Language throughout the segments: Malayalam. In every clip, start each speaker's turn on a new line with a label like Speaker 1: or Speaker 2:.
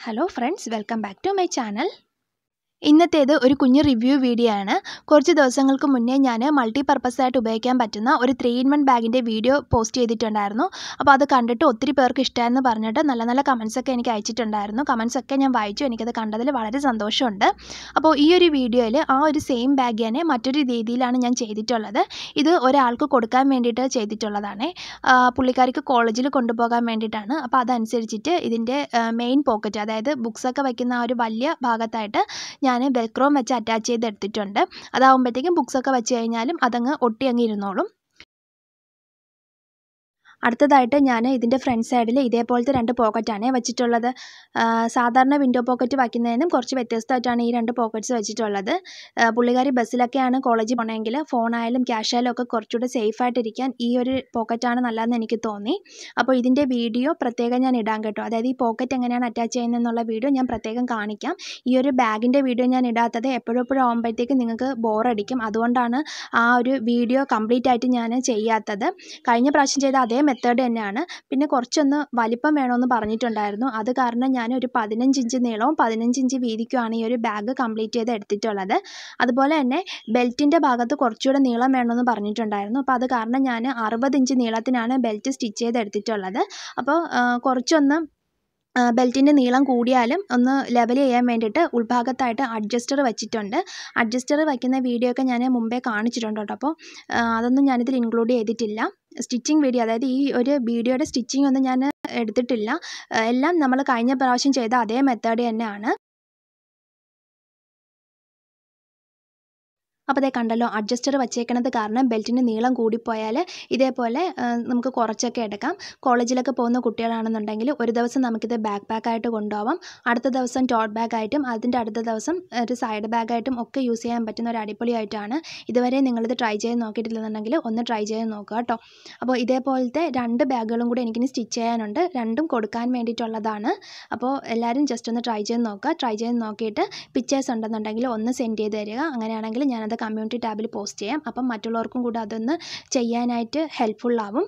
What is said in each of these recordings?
Speaker 1: hello friends welcome back to my channel ഇന്നത്തേത് ഒരു കുഞ്ഞു റിവ്യൂ വീഡിയോ ആണ് കുറച്ച് ദിവസങ്ങൾക്ക് മുന്നേ ഞാൻ മൾട്ടി പർപ്പസ് ആയിട്ട് ഉപയോഗിക്കാൻ പറ്റുന്ന ഒരു ത്രീ ഇൻ വൺ ബാഗിൻ്റെ വീഡിയോ പോസ്റ്റ് ചെയ്തിട്ടുണ്ടായിരുന്നു അപ്പോൾ അത് കണ്ടിട്ട് ഒത്തിരി പേർക്ക് ഇഷ്ടമായെന്ന് പറഞ്ഞിട്ട് നല്ല നല്ല കമൻസ് ഒക്കെ എനിക്ക് അയച്ചിട്ടുണ്ടായിരുന്നു കമൻസ് ഒക്കെ ഞാൻ വായിച്ചു എനിക്കത് കണ്ടതിൽ വളരെ സന്തോഷമുണ്ട് അപ്പോൾ ഈ ഒരു വീഡിയോയിൽ ആ ഒരു സെയിം ബാഗ് തന്നെ മറ്റൊരു രീതിയിലാണ് ഞാൻ ചെയ്തിട്ടുള്ളത് ഇത് ഒരാൾക്ക് കൊടുക്കാൻ വേണ്ടിയിട്ട് ചെയ്തിട്ടുള്ളതാണ് പുള്ളിക്കാരിക്ക് കോളേജിൽ കൊണ്ടുപോകാൻ വേണ്ടിയിട്ടാണ് അപ്പോൾ അതനുസരിച്ചിട്ട് ഇതിൻ്റെ മെയിൻ പോക്കറ്റ് അതായത് ബുക്സൊക്കെ വയ്ക്കുന്ന ആ ഒരു വലിയ ഭാഗത്തായിട്ട് ഞാൻ വെൽക്രോം വെച്ച് അറ്റാച്ച് ചെയ്ത് എടുത്തിട്ടുണ്ട് അതാകുമ്പോഴത്തേക്കും ബുക്സൊക്കെ വെച്ച് കഴിഞ്ഞാലും അതങ്ങ് ഒട്ടി അങ്ങ് ഇരുന്നോളും അടുത്തതായിട്ട് ഞാൻ ഇതിൻ്റെ ഫ്രണ്ട് സൈഡിൽ ഇതേപോലത്തെ രണ്ട് പോക്കറ്റാണ് വെച്ചിട്ടുള്ളത് സാധാരണ വിൻഡോ പോക്കറ്റ് വയ്ക്കുന്നതിനും കുറച്ച് വ്യത്യസ്തമായിട്ടാണ് ഈ രണ്ട് പോക്കറ്റ്സ് വെച്ചിട്ടുള്ളത് പുള്ളിക്കാരി ബസ്സിലൊക്കെയാണ് കോളേജിൽ പോകണമെങ്കിൽ ഫോണായാലും ക്യാഷ് ആയാലും ഒക്കെ കുറച്ചുകൂടെ സേഫായിട്ടിരിക്കാൻ ഈ ഒരു പോക്കറ്റാണ് നല്ലതെന്ന് എനിക്ക് തോന്നി അപ്പോൾ ഇതിൻ്റെ വീഡിയോ പ്രത്യേകം ഞാൻ ഇടാൻ കേട്ടോ അതായത് ഈ പോക്കറ്റ് എങ്ങനെയാണ് അറ്റാച്ച് ചെയ്യുന്നതെന്നുള്ള വീഡിയോ ഞാൻ പ്രത്യേകം കാണിക്കാം ഈ ഒരു ബാഗിൻ്റെ വീഡിയോ ഞാൻ ഇടാത്തത് എപ്പോഴും എപ്പോഴും ആകുമ്പോഴത്തേക്ക് നിങ്ങൾക്ക് ബോറടിക്കും അതുകൊണ്ടാണ് ആ ഒരു വീഡിയോ കംപ്ലീറ്റ് ആയിട്ട് ഞാൻ ചെയ്യാത്തത് കഴിഞ്ഞ പ്രാവശ്യം ചെയ്ത അതേ മെത്തേഡ് തന്നെയാണ് പിന്നെ കുറച്ചൊന്ന് വലിപ്പം വേണമെന്ന് പറഞ്ഞിട്ടുണ്ടായിരുന്നു അത് കാരണം ഞാൻ ഒരു പതിനഞ്ച് ഇഞ്ച് നീളവും പതിനഞ്ച് ഇഞ്ച് വീതിക്കുമാണ് ഈ ഒരു ബാഗ് കംപ്ലീറ്റ് ചെയ്ത് എടുത്തിട്ടുള്ളത് അതുപോലെ തന്നെ ബെൽറ്റിൻ്റെ ഭാഗത്ത് കുറച്ചുകൂടെ നീളം വേണമെന്ന് പറഞ്ഞിട്ടുണ്ടായിരുന്നു അപ്പോൾ അത് കാരണം ഞാൻ അറുപത് ഇഞ്ച് നീളത്തിനാണ് ബെൽറ്റ് സ്റ്റിച്ച് ചെയ്ത് എടുത്തിട്ടുള്ളത് അപ്പോൾ കുറച്ചൊന്ന് ബെൽറ്റിൻ്റെ നീളം കൂടിയാലും ഒന്ന് ലെവൽ ചെയ്യാൻ വേണ്ടിയിട്ട് ഉൾഭാഗത്തായിട്ട് അഡ്ജസ്റ്റർ വെച്ചിട്ടുണ്ട് അഡ്ജസ്റ്റർ വയ്ക്കുന്ന വീഡിയോ ഒക്കെ ഞാൻ മുമ്പേ കാണിച്ചിട്ടുണ്ട് കേട്ടോ അപ്പോൾ അതൊന്നും ഞാനിതിൽ ഇൻക്ലൂഡ് ചെയ്തിട്ടില്ല സ്റ്റിച്ചിങ് വീഡിയോ അതായത് ഈ ഒരു വീഡിയോയുടെ സ്റ്റിച്ചിങ് ഒന്നും ഞാൻ എടുത്തിട്ടില്ല എല്ലാം നമ്മൾ കഴിഞ്ഞ പ്രാവശ്യം ചെയ്ത അതേ മെത്തേഡ് തന്നെയാണ് അപ്പോൾ അതേ കണ്ടല്ലോ അഡ്ജസ്റ്റർ വച്ചേക്കണത് കാരണം ബെൽറ്റിന് നീളം കൂടിപ്പോയാൽ ഇതേപോലെ നമുക്ക് കുറച്ചൊക്കെ എടുക്കാം കോളേജിലൊക്കെ പോകുന്ന കുട്ടികളാണെന്നുണ്ടെങ്കിൽ ഒരു ദിവസം നമുക്കിത് ബാക്ക് പാക്കായിട്ട് കൊണ്ടുപോകാം അടുത്ത ദിവസം ടോട്ട് ബാഗായിട്ടും അതിൻ്റെ അടുത്ത ദിവസം ഒരു സൈഡ് ബാഗായിട്ടും ഒക്കെ യൂസ് ചെയ്യാൻ പറ്റുന്ന ഒരു അടിപൊളിയായിട്ടാണ് ഇതുവരെ നിങ്ങളിത് ട്രൈ ചെയ്ത് നോക്കിയിട്ടില്ലെന്നുണ്ടെങ്കിൽ ഒന്ന് ട്രൈ ചെയ്ത് നോക്കുക കേട്ടോ അപ്പോൾ ഇതേപോലത്തെ രണ്ട് ബാഗുകളും കൂടി എനിക്കിനി സ്റ്റിച്ച് ചെയ്യാനുണ്ട് രണ്ടും കൊടുക്കാൻ വേണ്ടിയിട്ടുള്ളതാണ് അപ്പോൾ എല്ലാവരും ജസ്റ്റ് ഒന്ന് ട്രൈ ചെയ്ത് നോക്കുക ട്രൈ ചെയ്ത് നോക്കിയിട്ട് പിക്ചേഴ്സ് ഉണ്ടെന്നുണ്ടെങ്കിൽ ഒന്ന് സെൻഡ് ചെയ്ത് തരിക അങ്ങനെയാണെങ്കിൽ ഞാനത് കമ്മ്യൂണിറ്റി ടാബിൽ പോസ്റ്റ് ചെയ്യാം അപ്പം മറ്റുള്ളവർക്കും കൂടെ അതൊന്ന് ചെയ്യാനായിട്ട് ഹെൽപ്ഫുൾ ആവും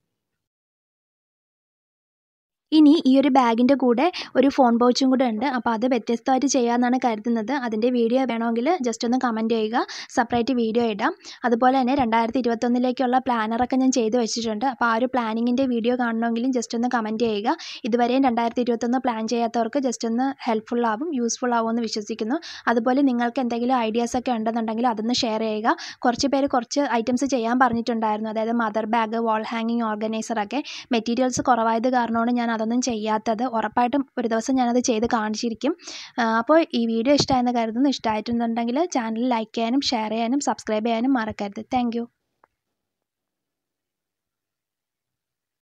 Speaker 1: ഇനി ഈ ഒരു ബാഗിൻ്റെ കൂടെ ഒരു ഫോൺ പൗച്ചും കൂടെ ഉണ്ട് അപ്പോൾ അത് വ്യത്യസ്തമായിട്ട് ചെയ്യാമെന്നാണ് കരുതുന്നത് അതിൻ്റെ വീഡിയോ വേണമെങ്കിൽ ജസ്റ്റ് ഒന്ന് കമൻറ്റ് ചെയ്യുക സെപ്പറേറ്റ് വീഡിയോ ഇടാം അതുപോലെ തന്നെ രണ്ടായിരത്തി ഇരുപത്തൊന്നിലേക്കുള്ള പ്ലാനറൊക്കെ ഞാൻ ചെയ്ത് വെച്ചിട്ടുണ്ട് അപ്പോൾ ആ ഒരു പ്ലാനിങ്ങിൻ്റെ വീഡിയോ കാണണമെങ്കിലും ജസ്റ്റ് ഒന്ന് കമൻറ്റ് ചെയ്യുക ഇതുവരെയും രണ്ടായിരത്തി ഇരുപത്തൊന്ന് പ്ലാൻ ചെയ്യാത്തവർക്ക് ജസ്റ്റ് ഒന്ന് ഹെൽപ്ഫുൾ ആവും യൂസ്ഫുൾ ആവുമെന്ന് വിശ്വസിക്കുന്നു അതുപോലെ നിങ്ങൾക്ക് എന്തെങ്കിലും ഐഡിയാസ് ഒക്കെ ഉണ്ടെന്നുണ്ടെങ്കിൽ അതൊന്ന് ഷെയർ ചെയ്യുക കുറച്ച് പേര് കുറച്ച് ഐറ്റംസ് ചെയ്യാൻ പറഞ്ഞിട്ടുണ്ടായിരുന്നു അതായത് മദർ ബാഗ് വാൾ ഹാങ്ങിങ് ഓർഗനൈസറൊക്കെ മെറ്റീരിയൽസ് കുറവായത് കാരണമാണ് ഞാൻ അതൊന്നും ചെയ്യാത്തത് ഉറപ്പായിട്ടും ഒരു ദിവസം ഞാനത് ചെയ്ത് കാണിച്ചിരിക്കും അപ്പോൾ ഈ വീഡിയോ ഇഷ്ടമായെന്ന് കരുതുന്നു ഇഷ്ടമായിട്ടുണ്ടെങ്കിൽ ചാനൽ ലൈക്ക് ചെയ്യാനും ഷെയർ ചെയ്യാനും സബ്സ്ക്രൈബ് ചെയ്യാനും മറക്കരുത് താങ്ക്